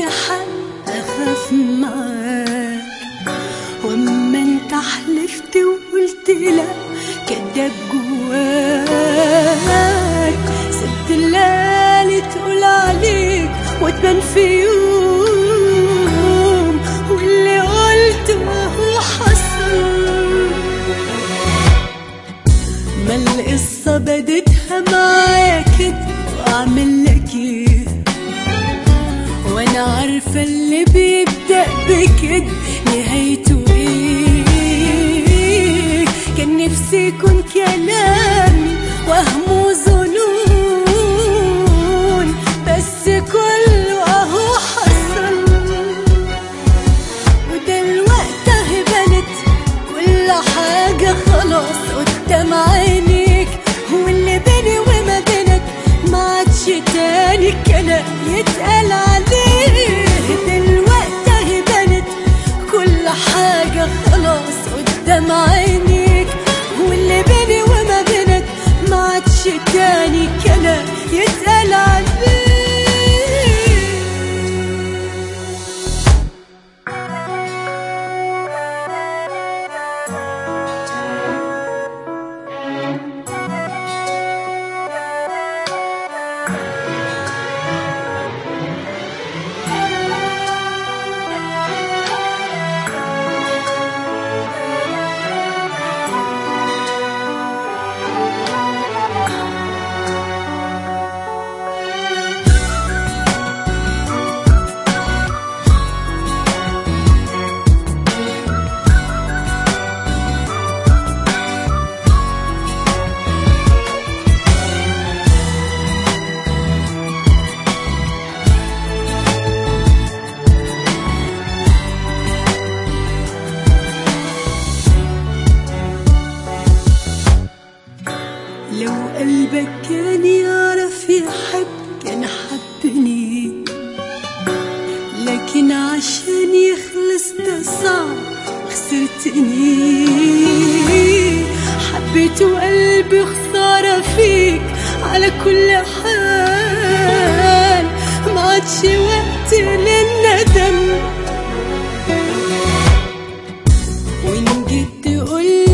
في حد أخاف معاك وأما أنت حلفت وقلت لا كداب جواك سبت الليالي تقول عليك وتبان في يوم واللي قلته هو حصل ما القصة بدتها معايا كده وأعمل لك إيه وأنا عارفة اللي بيبدأ بكده نهايته إيه كان نفسي يكون كلامي وهم وظنون بس كله أهو حصل ودلوقتي اهي بنت كل حاجة خلاص قدام عينيك واللي بيني وما بينك ما عادش تاني كلام يتقال عليه دلوقتي اهي بنت كل حاجة خلاص قدام عينيك واللي بيني وما بينك ما عادش تاني كلام يتقال عليه لو قلبك كان يعرف يحب كان حبني لكن عشان يخلص ده صعب خسرتني حبيت وقلبي خسارة فيك على كل حال ما عادش وقت للندم وإن جيت تقولي